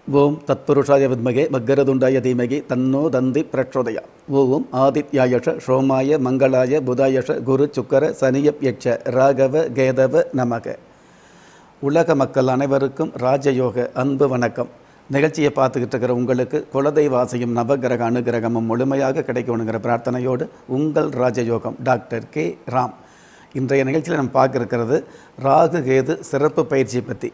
ஓம் தத்புருஷாய வித்மகே மக்கரதுண்டாய தீமகி தன்னோ தந்தி பிரச்சோதயா ஓம் ஆதித்யாயஷ சோமாய மங்களாய புதாயஷ குரு சுக்கர சனியப் யட்ச ராகவ கேதவ நமக உலக மக்கள் அனைவருக்கும் ராஜயோக அன்பு வணக்கம் நிகழ்ச்சியை பார்த்துக்கிட்டு இருக்கிற உங்களுக்கு குலதெய்வாசியும் நவகிரக அனுகிரகமும் முழுமையாக கிடைக்கணுங்கிற பிரார்த்தனையோடு உங்கள் ராஜயோகம் டாக்டர் கே ராம் இன்றைய நிகழ்ச்சியில் நம்ம பார்க்க இருக்கிறது ராகு கேது சிறப்பு பயிற்சி பற்றி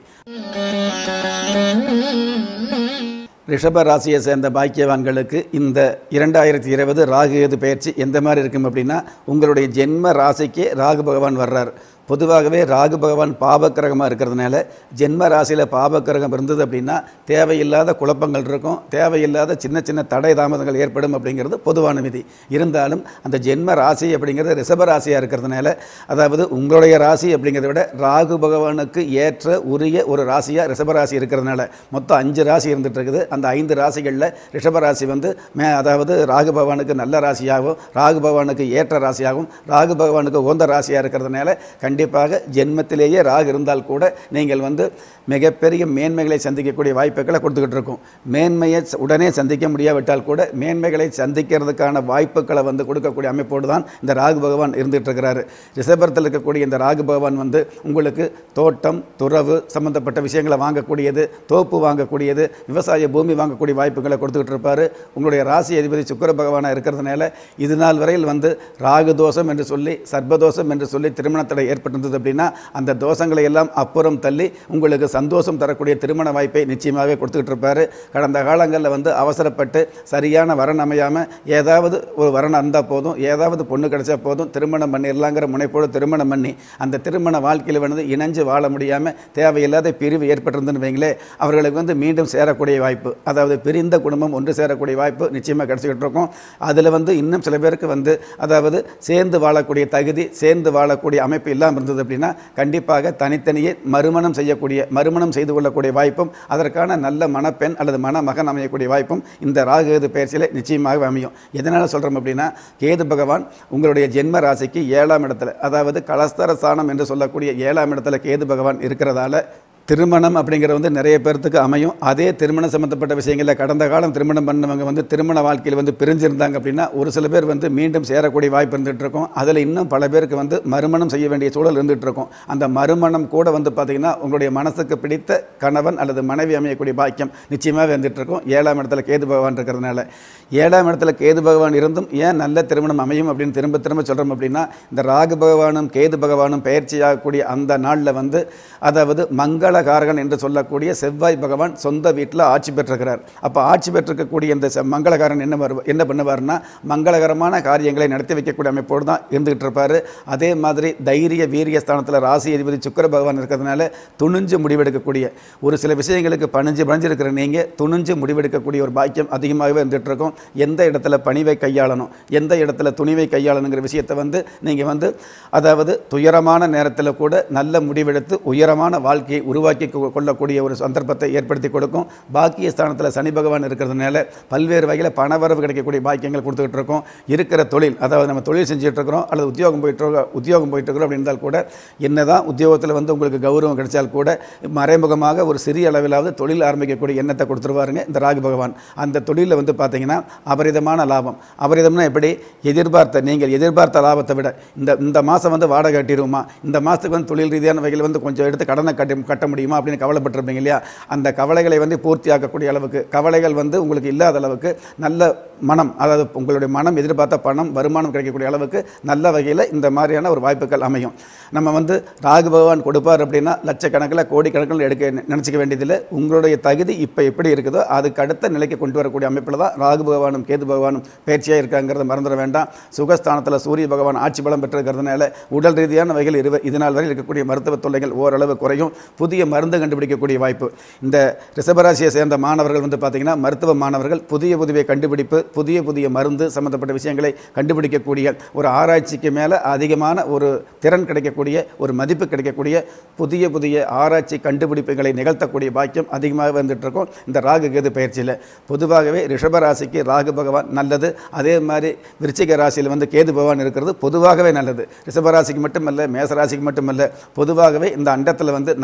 ரிஷப ராசியை சேர்ந்த பாக்கியவான்களுக்கு இந்த இரண்டாயிரத்தி இருபது ராகு கேது பயிற்சி எந்த மாதிரி இருக்கும் அப்படின்னா உங்களுடைய ஜென்ம ராசிக்கே ராகு பகவான் வர்றார் பொதுவாகவே ராகு பகவான் பாபக்கிரகமாக இருக்கிறதுனால ஜென்ம ராசியில் பாபக்கிரகம் இருந்தது அப்படின்னா தேவையில்லாத குழப்பங்கள் இருக்கும் தேவையில்லாத சின்ன சின்ன தடை தாமதங்கள் ஏற்படும் அப்படிங்கிறது பொதுவான விதி இருந்தாலும் அந்த ஜென்ம ராசி அப்படிங்கிறது ரிஷப ராசியாக இருக்கிறதுனால அதாவது உங்களுடைய ராசி அப்படிங்கிறத விட ராகு பகவானுக்கு ஏற்ற உரிய ஒரு ராசியாக ரிஷப ராசி இருக்கிறதுனால மொத்தம் அஞ்சு ராசி இருந்துட்டு இருக்குது அந்த ஐந்து ராசிகளில் ரிஷப ராசி வந்து மே அதாவது ராகு பகவானுக்கு நல்ல ராசியாகவும் ராகு பகவானுக்கு ஏற்ற ராசியாகவும் ராகு பகவானுக்கு உகந்த ராசியாக இருக்கிறதுனால கண்டிப்பாக ஜென்மத்திலேயே ராகு இருந்தால் கூட நீங்கள் வந்து மிகப்பெரிய மேன்மைகளை சந்திக்கக்கூடிய வாய்ப்புகளை கொடுத்துக்கிட்டு இருக்கும் மேன்மையை ச- உடனே சந்திக்க முடியாவிட்டால் கூட மேன்மைகளை சந்திக்கிறதுக்கான வாய்ப்புகளை வந்து கொடுக்கக்கூடிய அமைப்போடு தான் இந்த ராகு பகவான் இருந்துகிட்டு இருக்கிறாரு ரிஷபத்தில் இருக்கக்கூடிய இந்த ராகு பகவான் வந்து உங்களுக்கு தோட்டம் துறவு சம்பந்தப்பட்ட விஷயங்களை வாங்கக்கூடியது தோப்பு வாங்கக்கூடியது விவசாய பூமி வாங்கக்கூடிய வாய்ப்புகளை கொடுத்துக்கிட்டு இருப்பார் உங்களுடைய ராசி அதிபதி சுக்கிர பகவானாக இருக்கிறதுனால இது நாள் வரையில் வந்து ராகு தோஷம் என்று சொல்லி சர்ப்பதோஷம் என்று சொல்லி திருமணத்தடை ஏற்பட்டிருந்தது அப்படின்னா அந்த தோஷங்களை எல்லாம் அப்புறம் தள்ளி உங்களுக்கு சந்தோஷம் தரக்கூடிய திருமண வாய்ப்பை நிச்சயமாகவே கொடுத்துக்கிட்டு இருப்பார் கடந்த காலங்களில் வந்து அவசரப்பட்டு சரியான வரன் அமையாமல் ஏதாவது ஒரு வரன் இருந்தால் போதும் ஏதாவது பொண்ணு கிடைச்சா போதும் திருமணம் பண்ணிடலாங்கிற முனைப்போடு திருமணம் பண்ணி அந்த திருமண வாழ்க்கையில் வந்து இணைஞ்சு வாழ முடியாமல் தேவையில்லாத பிரிவு ஏற்பட்டிருந்துன்னு வைங்களே அவர்களுக்கு வந்து மீண்டும் சேரக்கூடிய வாய்ப்பு அதாவது பிரிந்த குடும்பம் ஒன்று சேரக்கூடிய வாய்ப்பு நிச்சயமாக கிடச்சிக்கிட்டு இருக்கும் அதில் வந்து இன்னும் சில பேருக்கு வந்து அதாவது சேர்ந்து வாழக்கூடிய தகுதி சேர்ந்து வாழக்கூடிய அமைப்பு இல்லாமல் இருந்தது அப்படின்னா கண்டிப்பாக தனித்தனியே மறுமணம் செய்யக்கூடிய மறுமணம் செய்து கொள்ளக்கூடிய வாய்ப்பும் அதற்கான நல்ல மணப்பெண் அல்லது மணமகன் அமையக்கூடிய வாய்ப்பும் இந்த ராகுகேது பயிற்சியில் நிச்சயமாக அமையும் எதனால் சொல்கிறோம் அப்படின்னா கேது பகவான் உங்களுடைய ஜென்ம ராசிக்கு ஏழாம் இடத்துல அதாவது கலஸ்தர ஸ்தானம் என்று சொல்லக்கூடிய ஏழாம் இடத்துல கேது பகவான் இருக்கிறதால திருமணம் அப்படிங்கிறது வந்து நிறைய பேர்த்துக்கு அமையும் அதே திருமணம் சம்மந்தப்பட்ட விஷயங்களில் கடந்த காலம் திருமணம் பண்ணவங்க வந்து திருமண வாழ்க்கையில் வந்து பிரிஞ்சிருந்தாங்க அப்படின்னா ஒரு சில பேர் வந்து மீண்டும் சேரக்கூடிய வாய்ப்பு இருந்துகிட்டு இருக்கும் அதில் இன்னும் பல பேருக்கு வந்து மறுமணம் செய்ய வேண்டிய சூழல் இருந்துகிட்டு இருக்கும் அந்த மறுமணம் கூட வந்து பார்த்திங்கன்னா உங்களுடைய மனசுக்கு பிடித்த கணவன் அல்லது மனைவி அமையக்கூடிய பாக்கியம் நிச்சயமாக வந்துட்டு இருக்கும் ஏழாம் இடத்துல கேது பகவான் இருக்கிறதுனால ஏழாம் இடத்துல கேது பகவான் இருந்தும் ஏன் நல்ல திருமணம் அமையும் அப்படின்னு திரும்ப திரும்ப சொல்கிறோம் அப்படின்னா இந்த ராகு பகவானும் கேது பகவானும் பயிற்சியாகக்கூடிய அந்த நாளில் வந்து அதாவது மங்களகாரகன் என்று சொல்லக்கூடிய செவ்வாய் பகவான் சொந்த வீட்டில் ஆட்சி பெற்றிருக்கிறார் அப்போ ஆட்சி பெற்றிருக்கக்கூடிய இந்த செ- மங்களகாரன் என்ன வருவ என்ன பண்ணுவார்னா மங்களகரமான காரியங்களை நடத்தி வைக்கக்கூடிய அமைப்போடு தான் இருந்துகிட்டு இருப்பார் அதே மாதிரி தைரிய வீரிய ஸ்தானத்தில் ராசி அதிபதி சுக்கிர பகவான் இருக்கிறதுனால துணிஞ்சு முடிவெடுக்கக்கூடிய ஒரு சில விஷயங்களுக்கு பணிஞ்சு பணிஞ்சிருக்கிற நீங்கள் துணிஞ்சு முடிவெடுக்கக்கூடிய ஒரு பாக்கியம் அதிகமாகவே இருந்துகிட்டு இருக்கும் எந்த இடத்துல பணிவை கையாளணும் எந்த இடத்துல துணிவை கையாளணுங்கிற விஷயத்தை வந்து நீங்கள் வந்து அதாவது துயரமான நேரத்தில் கூட நல்ல முடிவெடுத்து உயரமான வாழ்க்கையை உருவாக்கி கொ- கொள்ளக்கூடிய ஒரு சந்தர்ப்பத்தை ஏற்படுத்தி கொடுக்கும் பாக்கிய ஸ்தானத்தில் சனி பகவான் இருக்கிறதுனால பல்வேறு வகையில் பணவரவு கிடைக்கக்கூடிய பாக்கியங்கள் கொடுத்துக்கிட்டு இருக்கோம் இருக்கிற தொழில் அதாவது நம்ம தொழில் செஞ்சுட்டு இருக்கிறோம் அல்லது உத்தியோகம் போயிட்டு இருக்கோம் உத்தியோகம் போயிட்டு இருக்கிறோம் அப்படின்னு இருந்தால் கூட என்னதான் உத்தியோகத்தில் வந்து உங்களுக்கு கௌரவம் கிடைச்சால் கூட மறைமுகமாக ஒரு சிறிய அளவிலாவது தொழில் ஆரம்பிக்கக்கூடிய எண்ணத்தை கொடுத்துருவாருங்க இந்த ராகு பகவான் அந்த தொழிலில் வந்து பார்த்தீங்கன்னா அபரிதமான லாபம் அபரிதம்னா எப்படி எதிர்பார்த்த நீங்கள் எதிர்பார்த்த லாபத்தை விட இந்த இந்த மாதம் வந்து வாடகை கட்டிடுவோமா இந்த மாதத்துக்கு வந்து தொழில் ரீதியான வகையில் வந்து கொஞ்சம் எடுத்து கடனை கட்டி கட்ட முடியுமா அப்படின்னு கவலைப்பட்டிருப்பீங்க இல்லையா அந்த கவலைகளை வந்து பூர்த்தியாக்கக்கூடிய அளவுக்கு கவலைகள் வந்து உங்களுக்கு இல்லாத அளவுக்கு நல்ல மனம் அதாவது உங்களுடைய மனம் எதிர்பார்த்த பணம் வருமானம் கிடைக்கக்கூடிய அளவுக்கு நல்ல வகையில் இந்த மாதிரியான ஒரு வாய்ப்புகள் அமையும் நம்ம வந்து ராகு பகவான் கொடுப்பார் அப்படின்னா லட்சக்கணக்கில் கோடிக்கணக்கில் எடுக்க நினச்சிக்க வேண்டியதில்லை உங்களுடைய தகுதி இப்போ எப்படி இருக்குதோ அதுக்கு அடுத்த நிலைக்கு கொண்டு வரக்கூடிய அமைப்பில் தான் ராகு பகவானும் கேது பகவானும் பயிற்சியாக இருக்காங்கிறத மறந்துட வேண்டாம் சுகஸ்தானத்தில் சூரிய பகவான் ஆட்சி பலம் பெற்றிருக்கிறதுனால உடல் ரீதியான வகையில் இரு இதனால் வரை இருக்கக்கூடிய மருத்துவ தொல்லைகள் ஓரளவு குறையும் புதிய மருந்து கண்டுபிடிக்கக்கூடிய வாய்ப்பு இந்த ரிஷபராசியை சேர்ந்த மாணவர்கள் வந்து பார்த்தீங்கன்னா மருத்துவ மாணவர்கள் புதிய புதிய கண்டுபிடிப்பு புதிய புதிய மருந்து சம்மந்தப்பட்ட விஷயங்களை கண்டுபிடிக்கக்கூடிய ஒரு ஆராய்ச்சிக்கு மேலே அதிகமான ஒரு திறன் கிடைக்கக்கூடிய ஒரு மதிப்பு கிடைக்கக்கூடிய புதிய புதிய ஆராய்ச்சி கண்டுபிடிப்புகளை நிகழ்த்தக்கூடிய பாக்கியம் அதிகமாக வந்துட்டு இருக்கும் இந்த ராகு கேது பயிற்சியில் பொதுவாகவே ரிஷப ராசிக்கு ராகு பகவான் நல்லது அதே மாதிரி விருச்சிக ராசியில் வந்து கேது பகவான் இருக்கிறது பொதுவாகவே நல்லது ரிஷப ராசிக்கு மட்டுமல்ல மேச ராசிக்கு மட்டுமல்ல பொதுவாகவே இந்த அண்டத்தில் வந்து நல்ல விஷயங்கள்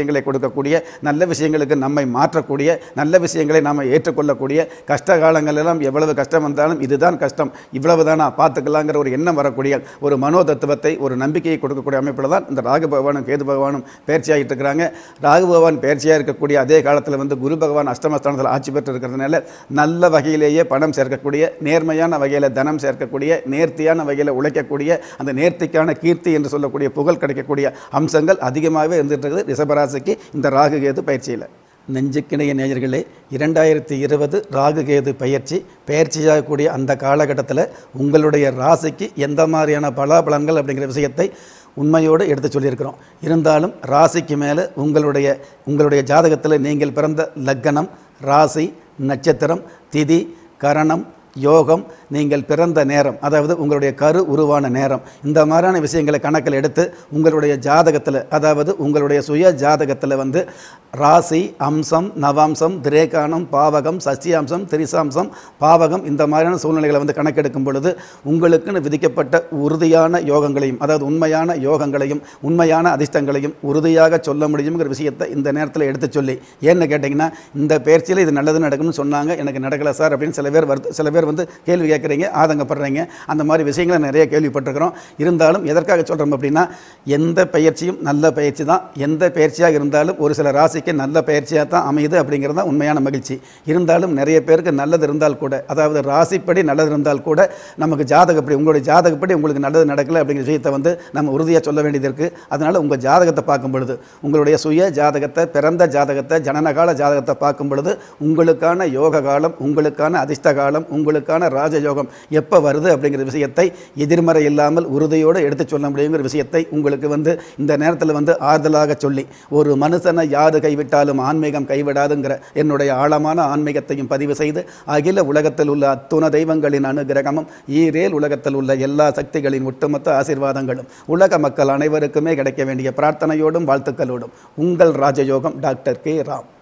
விஷயங்களை கொடுக்கக்கூடிய நல்ல விஷயங்களுக்கு நம்மை மாற்றக்கூடிய நல்ல விஷயங்களை நாம் ஏற்றுக்கொள்ளக்கூடிய கஷ்ட காலங்கள் எல்லாம் எவ்வளவு கஷ்டம் வந்தாலும் இதுதான் கஷ்டம் இவ்வளவு தானா பார்த்துக்கலாங்கிற ஒரு எண்ணம் வரக்கூடிய ஒரு மனோ தத்துவத்தை ஒரு நம்பிக்கையை கொடுக்கக்கூடிய அமைப்பில் தான் இந்த ராகு பகவானும் கேது பகவானும் பயிற்சியாகிட்டு இருக்கிறாங்க ராகு பகவான் பயிற்சியாக இருக்கக்கூடிய அதே காலத்தில் வந்து குரு பகவான் அஷ்டமஸ்தானத்தில் ஆட்சி பெற்று இருக்கிறதுனால நல்ல வகையிலேயே பணம் சேர்க்கக்கூடிய நேர்மையான வகையில் தனம் சேர்க்கக்கூடிய நேர்த்தியான வகையில் உழைக்கக்கூடிய அந்த நேர்த்திக்கான கீர்த்தி என்று சொல்லக்கூடிய புகழ் கிடைக்கக்கூடிய அம்சங்கள் அதிகமாகவே இருந்துட்டு இருக்குது ரிஷபராசிக்கு இந்த ராகு கேது பயிற்சியில் நெஞ்சுக்கிணைய நேயர்களே இரண்டாயிரத்தி இருபது ராகுகேது பயிற்சி பயிற்சியாகக்கூடிய அந்த காலகட்டத்தில் உங்களுடைய ராசிக்கு எந்த மாதிரியான பலாபலன்கள் அப்படிங்கிற விஷயத்தை உண்மையோடு எடுத்து சொல்லியிருக்கிறோம் இருந்தாலும் ராசிக்கு மேலே உங்களுடைய உங்களுடைய ஜாதகத்தில் நீங்கள் பிறந்த லக்கணம் ராசி நட்சத்திரம் திதி கரணம் யோகம் நீங்கள் பிறந்த நேரம் அதாவது உங்களுடைய கரு உருவான நேரம் இந்த மாதிரியான விஷயங்களை கணக்கில் எடுத்து உங்களுடைய ஜாதகத்தில் அதாவது உங்களுடைய சுய ஜாதகத்தில் வந்து ராசி அம்சம் நவாம்சம் திரேகானம் பாவகம் சஷ்டியாம்சம் திரிசாம்சம் பாவகம் இந்த மாதிரியான சூழ்நிலைகளை வந்து கணக்கெடுக்கும் பொழுது உங்களுக்குன்னு விதிக்கப்பட்ட உறுதியான யோகங்களையும் அதாவது உண்மையான யோகங்களையும் உண்மையான அதிர்ஷ்டங்களையும் உறுதியாக சொல்ல முடியுங்கிற விஷயத்தை இந்த நேரத்தில் எடுத்து சொல்லி ஏன்னு கேட்டிங்கன்னா இந்த பயிற்சியில் இது நல்லது நடக்கும்னு சொன்னாங்க எனக்கு நடக்கலை சார் அப்படின்னு சில பேர் வருது சில பேர் வந்து கேள்வி கேட்குறீங்க ஆதங்கப்படுறீங்க அந்த மாதிரி விஷயங்களை நிறைய கேள்விப்பட்டிருக்கிறோம் இருந்தாலும் எதற்காக சொல்கிறோம் அப்படின்னா எந்த பயிற்சியும் நல்ல பயிற்சி தான் எந்த பயிற்சியாக இருந்தாலும் ஒரு சில ராசிக்கு நல்ல பயிற்சியாக தான் அமையுது அப்படிங்கிறது தான் உண்மையான மகிழ்ச்சி இருந்தாலும் நிறைய பேருக்கு நல்லது இருந்தால் கூட அதாவது ராசிப்படி நல்லது இருந்தால் கூட நமக்கு ஜாதகப்படி உங்களுடைய ஜாதகப்படி உங்களுக்கு நல்லது நடக்கலை அப்படிங்கிற விஷயத்தை வந்து நம்ம உறுதியாக சொல்ல வேண்டியது இருக்குது அதனால் உங்கள் ஜாதகத்தை பார்க்கும் பொழுது உங்களுடைய சுய ஜாதகத்தை பிறந்த ஜாதகத்தை ஜனனகால ஜாதகத்தை பார்க்கும் பொழுது உங்களுக்கான யோக காலம் உங்களுக்கான அதிர்ஷ்ட காலம் உங்களுக்கான ராஜயோகம் எப்போ வருது அப்படிங்கிற விஷயத்தை எதிர்மறை இல்லாமல் உறுதியோடு எடுத்து சொல்ல முடியுங்கிற விஷயத்தை உங்களுக்கு வந்து இந்த நேரத்தில் வந்து ஆறுதலாக சொல்லி ஒரு மனுஷனை யாரு கைவிட்டாலும் ஆன்மீகம் கைவிடாதுங்கிற என்னுடைய ஆழமான ஆன்மீகத்தையும் பதிவு செய்து அகில உலகத்தில் உள்ள அத்துண தெய்வங்களின் அனுகிரகமும் ஈரேல் உலகத்தில் உள்ள எல்லா சக்திகளின் ஒட்டுமொத்த ஆசீர்வாதங்களும் உலக மக்கள் அனைவருக்குமே கிடைக்க வேண்டிய பிரார்த்தனையோடும் வாழ்த்துக்களோடும் உங்கள் ராஜயோகம் டாக்டர் கே ராம்